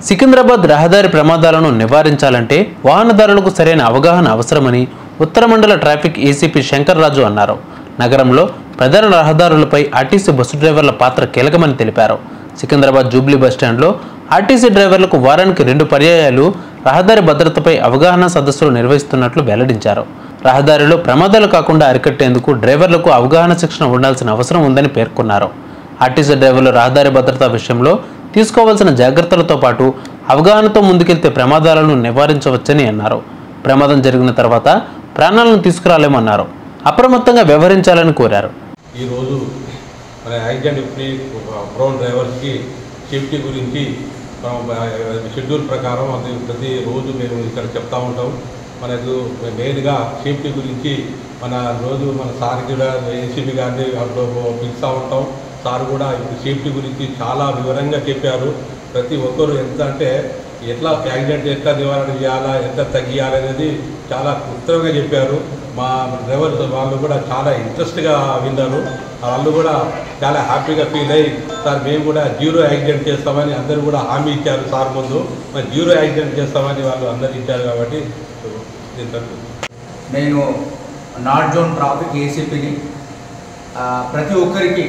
సికింద్రాబాద్ రహదారి ప్రమాదాలను నివారించాలంటే వాహనదారులకు సరైన అవగాహన అవసరమని ఉత్తర మండల ట్రాఫిక్ ఏసీపీ శంకర్ రాజు అన్నారు నగరంలో ప్రధాన రహదారులపై ఆర్టీసీ బస్సు డ్రైవర్ల పాత్ర కీలకమని తెలిపారు సికింద్రాబాద్ జూబ్లీ బస్టాండ్లో ఆర్టీసీ డ్రైవర్లకు వారానికి రెండు పర్యాయాలు రహదారి భద్రతపై అవగాహన సదస్సులు నిర్వహిస్తున్నట్లు వెల్లడించారు రహదారిలో ప్రమాదాలు కాకుండా అరికట్టేందుకు డ్రైవర్లకు అవగాహన శిక్షణ ఉండాల్సిన అవసరం ఉందని పేర్కొన్నారు ఆర్టీసీ డ్రైవర్లు రహదారి భద్రత విషయంలో తీసుకోవాల్సిన జాగ్రత్తలతో పాటు అవగాహనతో ముందుకెళ్తే ప్రమాదాలను నివారించవచ్చని అన్నారు ప్రమాదం జరిగిన తర్వాత ప్రాణాలను తీసుకురాలేమన్నారు అప్రమత్తంగా వ్యవహరించాలని కోరారు ఈరోజు మన యాక్సిడెంట్ ఫ్రీ బ్రౌన్ డ్రైవర్స్కి సేఫ్టీ గురించి మనం షెడ్యూల్ ప్రకారం అది ప్రతిరోజు మేము ఇక్కడ చెప్తా ఉంటాం మనకు మెయిన్గా సేఫ్టీ గురించి మన రోజు మన సార్ కూడా ఏసీబీ గారిని అప్పుడు పిలుస్తూ ఉంటాం సార్ కూడా ఇప్పుడు సేఫ్టీ గురించి చాలా వివరంగా చెప్పారు ప్రతి ఒక్కరు ఎంత అంటే ఎట్లా యాక్సిడెంట్ ఎట్లా నివారణ చేయాలా ఎంత తగ్గియాలి అనేది చాలా క్లుప్తంగా చెప్పారు మా డ్రైవర్స్ వాళ్ళు కూడా చాలా ఇంట్రెస్ట్గా విన్నారు వాళ్ళు కూడా చాలా హ్యాపీగా ఫీల్ అయ్యి సార్ మేము కూడా జీరో యాక్సిడెంట్ చేస్తామని అందరూ కూడా హామీ ఇచ్చారు సార్ ముందు మరి జీరో యాక్సిడెంట్ చేస్తామని వాళ్ళు అందరు ఇచ్చారు కాబట్టి దీంతో నేను నార్త్ జోన్ ట్రాఫిక్ ఏసీపీని ప్రతి ఒక్కరికి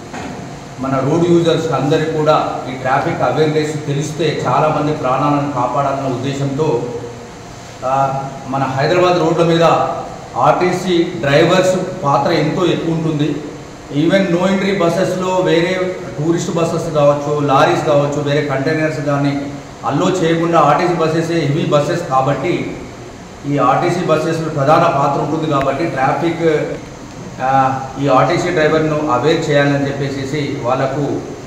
మన రోడ్ యూజర్స్ అందరికీ కూడా ఈ ట్రాఫిక్ అవేర్నెస్ తెలిస్తే చాలామంది ప్రాణాలను కాపాడాలన్న ఉద్దేశంతో ఆ, మన హైదరాబాద్ రోడ్ల మీద ఆర్టీసీ డ్రైవర్స్ పాత్ర ఎంతో ఎక్కువ ఉంటుంది ఈవెన్ నో ఎంట్రీ బస్సెస్లో వేరే టూరిస్ట్ బస్సెస్ కావచ్చు లారీస్ కావచ్చు వేరే కంటైనర్స్ కానీ అల్లో చేయకుండా ఆర్టీసీ బస్సెస్ హెవీ బస్సెస్ కాబట్టి ఈ ఆర్టీసీ బస్సెస్లో ప్రధాన పాత్ర ఉంటుంది కాబట్టి ట్రాఫిక్ ఆ, ఈ ఆర్టీసీ డ్రైవర్ను అవేర్ చేయాలని చెప్పేసి వాళ్ళకు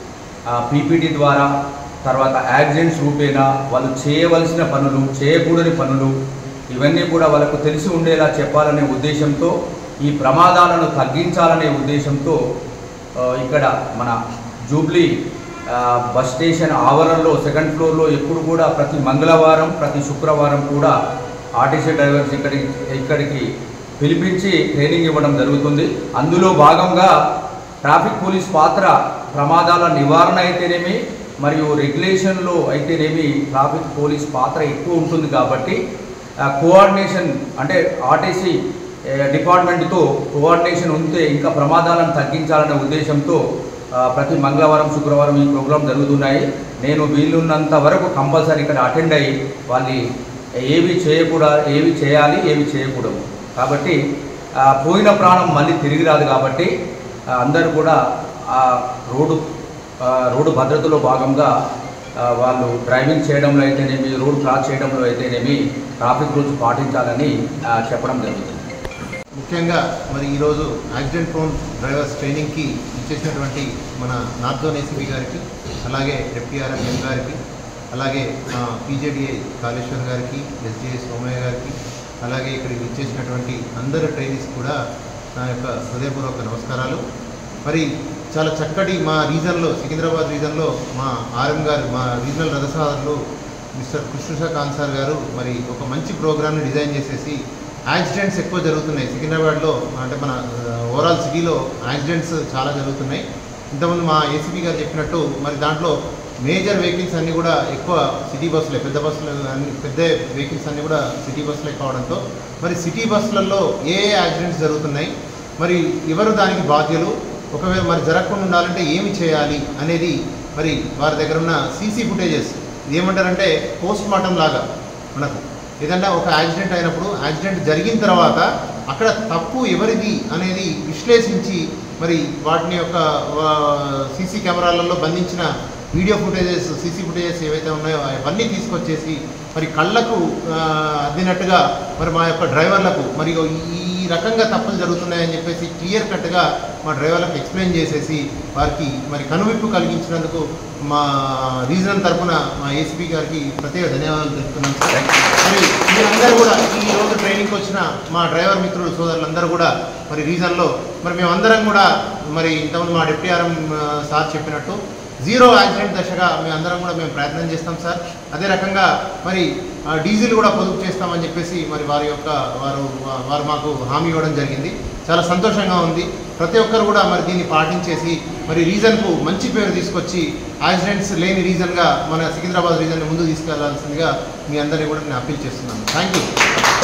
పీపీటీ ద్వారా తర్వాత యాక్సిడెంట్స్ రూపేణా వాళ్ళు చేయవలసిన పనులు చేయకూడని పనులు ఇవన్నీ కూడా వాళ్ళకు తెలిసి ఉండేలా చెప్పాలనే ఉద్దేశంతో ఈ ప్రమాదాలను తగ్గించాలనే ఉద్దేశంతో ఆ, ఇక్కడ మన జూబ్లీ ఆ, బస్ స్టేషన్ ఆవరణలో సెకండ్ ఫ్లోర్లో ఎప్పుడు కూడా ప్రతి మంగళవారం ప్రతి శుక్రవారం కూడా ఆర్టీసీ డ్రైవర్స్ ఇక్కడికి ఇక్కడికి పిలిపించి ట్రైనింగ్ ఇవ్వడం జరుగుతుంది అందులో భాగంగా ట్రాఫిక్ పోలీస్ పాత్ర ప్రమాదాల నివారణ అయితేనేమి మరియు రెగ్యులేషన్లో అయితేనేమి ట్రాఫిక్ పోలీస్ పాత్ర ఎక్కువ ఉంటుంది కాబట్టి ఆ, కోఆర్డినేషన్ అంటే ఆర్టీసీ ఏ, డిపార్ట్మెంట్తో కోఆర్డినేషన్ ఉంటే ఇంకా ప్రమాదాలను తగ్గించాలనే ఉద్దేశంతో ఆ, ప్రతి మంగళవారం శుక్రవారం ఈ ప్రోగ్రాం జరుగుతున్నాయి నేను వీలున్నంత వరకు కంపల్సరీ ఇక్కడ అటెండ్ అయ్యి వాళ్ళు ఏవి చేయకూడదు ఏవి చేయాలి ఏవి చేయకూడదు కాబట్టి ఆ, పోయిన ప్రాణం మళ్ళీ తిరిగి రాదు కాబట్టి ఆ, అందరూ కూడా ఆ రోడ్డు ఆ, రోడ్డు భద్రతలో భాగంగా ఆ, వాళ్ళు డ్రైవింగ్ చేయడంలో అయితేనేమి రోడ్ క్రాస్ చేయడంలో అయితేనేమి ట్రాఫిక్ రూల్స్ పాటించాలని ఆ, చెప్పడం జరుగుతుంది ముఖ్యంగా మరి ఈరోజు యాక్సిడెంట్ ప్రోన్ డ్రైవర్స్ ట్రైనింగ్కి ఇచ్చేసినటువంటి మన నార్త్ జోన్ ఏసీబీ గారికి అలాగే ఎఫ్టీఆర్ఎం ఎం గారికి అలాగే మా పీజేడిఏ కాళేశ్వర్ గారికి ఎస్డిఏ సోమయ్య గారికి అలాగే ఇక్కడికి ఇచ్చేసినటువంటి అందరు ట్రైనీస్ కూడా నా యొక్క హృదయపూర్వక నమస్కారాలు మరి చాలా చక్కటి మా రీజన్లో సికింద్రాబాద్ రీజన్లో మా ఆర్ఎం గారు మా రీజనల్ రథసారథులు మిస్టర్ కృష్ణశాఖాన్ సార్ గారు మరి ఒక మంచి ప్రోగ్రామ్ని డిజైన్ చేసేసి యాక్సిడెంట్స్ ఎక్కువ జరుగుతున్నాయి సికింద్రాబాద్లో అంటే మన ఓవరాల్ సిటీలో యాక్సిడెంట్స్ చాలా జరుగుతున్నాయి ఇంతకుముందు మా ఏసీబీ గారు చెప్పినట్టు మరి దాంట్లో మేజర్ వెహికల్స్ అన్నీ కూడా ఎక్కువ సిటీ బస్సులే పెద్ద బస్సులు అన్ని పెద్ద వెహికల్స్ అన్నీ కూడా సిటీ బస్సులే కావడంతో మరి సిటీ బస్సులలో ఏ ఏ యాక్సిడెంట్స్ జరుగుతున్నాయి మరి ఎవరు దానికి బాధ్యులు ఒకవేళ మరి జరగకుండా ఉండాలంటే ఏమి చేయాలి అనేది మరి వారి దగ్గర ఉన్న సీసీ ఫుటేజెస్ ఏమంటారంటే పోస్ట్ మార్టం లాగా మనకు ఏదన్నా ఒక యాక్సిడెంట్ అయినప్పుడు యాక్సిడెంట్ జరిగిన తర్వాత అక్కడ తప్పు ఎవరిది అనేది విశ్లేషించి మరి వాటిని యొక్క సీసీ కెమెరాలలో బంధించిన వీడియో ఫుటేజెస్ సీసీ ఫుటేజెస్ ఏవైతే ఉన్నాయో అవన్నీ తీసుకొచ్చేసి మరి కళ్ళకు ఆ, అద్దినట్టుగా మరి మా యొక్క డ్రైవర్లకు మరి ఈ రకంగా తప్పులు జరుగుతున్నాయని చెప్పేసి క్లియర్ కట్గా మా డ్రైవర్లకు ఎక్స్ప్లెయిన్ చేసేసి వారికి మరి కనువిప్పు కలిగించినందుకు మా రీజనల్ తరఫున మా ఏసీపీ గారికి ప్రత్యేక ధన్యవాదాలు తెలుపుతున్నాం సార్ మరి మీరందరూ కూడా ఈ రోజు ట్రైనింగ్కి వచ్చిన మా డ్రైవర్ మిత్రులు సోదరులందరూ కూడా మరి రీజన్లో మరి మేమందరం కూడా మరి ఇంతకుముందు మా డిప్యూటీ ఆర్ఎం సార్ చెప్పినట్టు జీరో యాక్సిడెంట్ దశగా మేము అందరం కూడా మేము ప్రయత్నం చేస్తాం సార్ అదే రకంగా మరి ఆ, డీజిల్ కూడా పొదుపు చేస్తామని చెప్పేసి మరి వారి యొక్క వారు వారు మాకు హామీ ఇవ్వడం జరిగింది చాలా సంతోషంగా ఉంది ప్రతి ఒక్కరు కూడా మరి దీన్ని పాటించేసి మరి రీజన్కు మంచి పేరు తీసుకొచ్చి యాక్సిడెంట్స్ లేని రీజన్గా మన సికింద్రాబాద్ రీజన్ని ముందుకు తీసుకెళ్లాల్సిందిగా మీ అందరినీ కూడా నేను అప్పీల్ చేస్తున్నాను థ్యాంక్ యూ